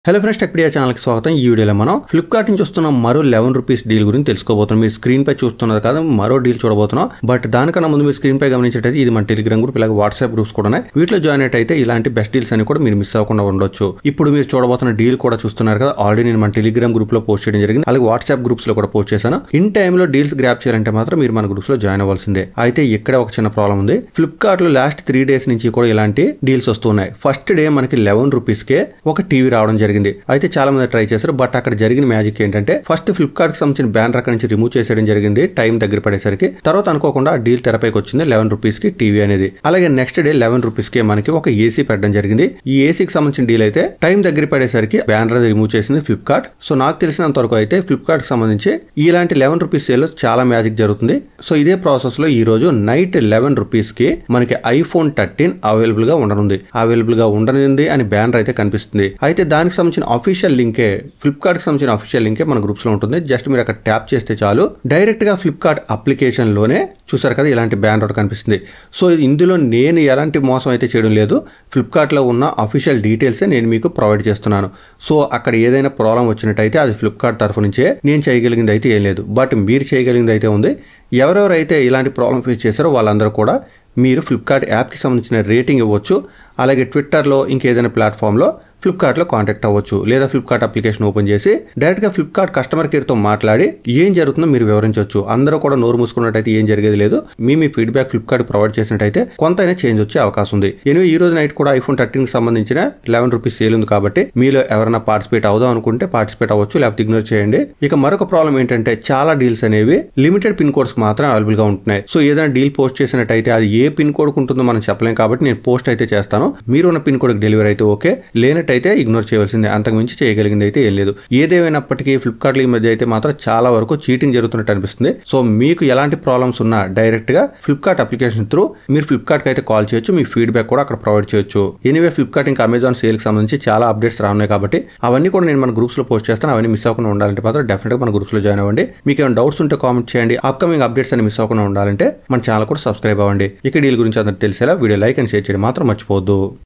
hello friends Techpedia ఛానల్కి స్వాగతం ఈ వీడియోలో మనం ఫ్లిప్కార్ట్ నుంచి వస్తున్న మరో లెవెన్ రూపీస్ డీల్ గురించి తెలుసుకోబోతున్నాం మీరు స్క్రీన్ పై చూస్తున్నది కాదు మరో డీల్ చూడబోతున్నాం బట్ దానికన్నా ముందు మీరు స్క్రీన్ పై గమనించేటైతే ఇది మన టెలిగ్రామ్ గ్రూప్ ఇలాగ వాట్సాప్ గ్రూప్స్ కూడా ఉన్నాయి వీటిలో జాయిన్ అయితే ఇలాంటి బెస్ట్ డీల్స్ అని కూడా మీరు మిస్ అవ్వకుండా ఉండొచ్చు ఇప్పుడు మీరు చూడబోతున్న డీల్ కూడా చూస్తున్నారు కదా ఆల్రెడీ నేను మన టెలిగ్రామ్ గ్రూప్ లో పోస్ట్ చేయడం జరిగింది అలాగే వాట్సాప్ గ్రూప్స్ లో కూడా పోస్ట్ చేశాను ఇన్ టైంలో డీల్స్ గ్రాప్ చేయాలంటే మాత్రం మీరు మన గ్రూప్స్ లో జాయిన్ అవ్వాల్సిందే అయితే ఇక్కడ ఒక చిన్న ప్రాబ్లం ఉంది ఫ్లిప్కార్ట్ లో లాస్ట్ త్రీ డేస్ నుంచి కూడా ఇలాంటి డీల్స్ వస్తున్నాయి ఫస్ట్ డే మనకి లెవెన్ రూపీస్ కే ఒక టీవీ రావడం జరిగింది అయితే చాలా మంది ట్రై చేశారు బట్ అక్కడ జరిగిన మ్యాజిక్ ఏంటంటే ఫస్ట్ ఫ్లిప్కార్ట్ కి సంబంధించిన బ్యానర్ అక్కడ నుంచి రిమూవ్ చేసేయడం జరిగింది టైం దగ్గర పడేసరికి తర్వాత అనుకోకుండా ఆ డీల్ తెరపైకి వచ్చింది లెవెన్ రూపీస్ కి టీవీ అనేది అలాగే నెక్స్ట్ డే లెవెన్ రూపీస్ కి మనకి ఒక ఏసీ పెట్టడం జరిగింది ఈ ఏసీకి సంబంధించిన డీల్ అయితే టైం దగ్గర పడేసరికి బ్యానర్ అది రిమూవ్ చేసింది ఫ్లిప్కార్ట్ సో నాకు తెలిసినంత వరకు అయితే ఫ్లిప్కార్ట్ కి సంబంధించి ఇలాంటి లెవెన్ రూపీస్ సేల్ చాలా మ్యాజిక్ జరుగుతుంది సో ఇదే ప్రాసెస్ లో ఈ రోజు నైట్ లెవెన్ రూపీస్ కి మనకి ఐఫోన్ థర్టీన్ అవైలబుల్ గా ఉండనుంది అవైలబుల్ గా ఉండనుంది అని బ్యానర్ అయితే కనిపిస్తుంది అయితే దానికి సంబంధించిన అఫీషియల్ లింకే ఫ్లిప్కార్ట్ కి సంబంధించిన అఫీషియల్ లింకే మన గ్రూప్స్ లో ఉంటుంది జస్ట్ మీరు అక్కడ ట్యాప్ చేస్తే చాలు డైరెక్ట్ గా ఫ్లిప్కార్ట్ అప్లికేషన్ లోనే చూసారు కదా ఇలాంటి బ్యానర్ ఒకటి కనిపిస్తుంది సో ఇందులో నేను ఎలాంటి మోసం అయితే చేయడం లేదు ఫ్లిప్కార్ట్ లో ఉన్న అఫీషియల్ డీటెయిల్సే నేను మీకు ప్రొవైడ్ చేస్తున్నాను సో అక్కడ ఏదైనా ప్రాబ్లం వచ్చినట్టయితే అది ఫ్లిప్కార్ట్ తరఫు నుంచే నేను చేయగలిగింది అయితే ఏం లేదు బట్ మీరు చేయగలిగింది అయితే ఉంది ఎవరెవరైతే ఇలాంటి ప్రాబ్లం ఫేస్ చేశారో వాళ్ళందరూ కూడా మీరు ఫ్లిప్కార్ట్ యాప్కి సంబంధించిన రేటింగ్ ఇవ్వచ్చు అలాగే ట్విట్టర్లో ఇంకేదైనా ప్లాట్ఫామ్లో ఫ్లిప్కార్ట్లో కాంటాక్ట్ అవ్వచ్చు లేదా ఫ్లిప్కార్ట్ అప్లికేషన్ ఓపెన్ చేసి డైరెక్ట్గా ఫ్లిప్కార్ట్ కస్టమర్ కేర్తో మాట్లాడి ఏం జరుగుతుందో మీరు వివరించవచ్చు అందరూ కూడా నోరు మూసుకున్నట్టయితే ఏం జరిగేది లేదు మీ మీ ఫీడ్బ్యాక్ ఫ్లిప్కార్ట్ ప్రొవైడ్ చేసినట్టయితే కొంతైనా చేంజ్ వచ్చే అవకాశం ఉంది ఎనివే ఈ రోజు నైట్ కూడా ఐఫోన్ థర్టీన్ కి సంబంధించిన లెవెన్ రూపీస్ సేల్ ఉంది కాబట్టి మీలో ఎవరైనా పార్టిసిపేట్ అవుదాం అనుకుంటే పార్టిసిపేట్ అవ్వచ్చు లేకపోతే ఇగ్నోర్ చేయండి ఇక మరొక ప్రాబ్లం ఏంటంటే చాలా డీల్స్ అనేవి లిమిటెడ్ పిన్ కోడ్స్ మాత్రం అవైలబుల్ గా ఉంటున్నాయి సో ఏదైనా డీల్ పోస్ట్ చేసినట్టయితే అది ఏ పిన్ కోడ్ ఉంటుందో మనం చెప్పలేం కాబట్టి నేను పోస్ట్ అయితే చేస్తాను మీరు ఉన్న పిన్ కోడ్ డెలివరీ అయితే ఓకే లేనట్టయితే ఇగ్నోర్ చేయవలసిందే అంతకు మించి చేయగలిగింది అయితే ఏం లేదు ఏదేమైనప్పటికీ ఫ్లిప్కార్ట్ ఈ మధ్య అయితే మాత్రం చాలా వరకు చీటింగ్ జరుగుతున్నట్టు అనిపిస్తుంది సో మీకు ఎలాంటి ప్రాబ్లమ్స్ ఉన్నా డైరెక్ట్ గా ఫ్లిప్కార్ట్ అప్లికేషన్ త్రూ మీరు ఫ్లిప్కార్ట్ అయితే కాల్ చేయొచ్చు మీ ఫీడ్బ్యాక్ కూడా అక్కడ ప్రొవైడ్ చేయొచ్చు ఎనీవే ఫ్లిప్కార్ట్ ఇంకా అమెజాన్ సేల్ కి సంబంధించి చాలా అప్డేట్స్ రానున్నాయి కాబట్టి అవన్నీ కూడా నేను మన గ్రూప్స్ లో పోస్ట్ చేస్తాను అవన్నీ మిస్ అవ్వకుండా ఉండాలంటే మాత్రం డెఫినెట్ గా మన గ్రూప్స్ లో జాయిన్ అవ్వండి మీకు ఏమైనా డౌట్స్ ఉంటే కామెంట్ చేయండి అప్కమింగ్ అప్డేట్స్ అని మిస్ అవ్వకుండా ఉండాలంటే మన ఛానల్ కూడా సబ్స్క్రైబ్ అవ్వండి ఇక డీల్ గురించి అందరికి తెలిసేలా వీడియో లైక్ అండ్ షేర్ చేయడం మాత్రం మర్చిపోవద్దు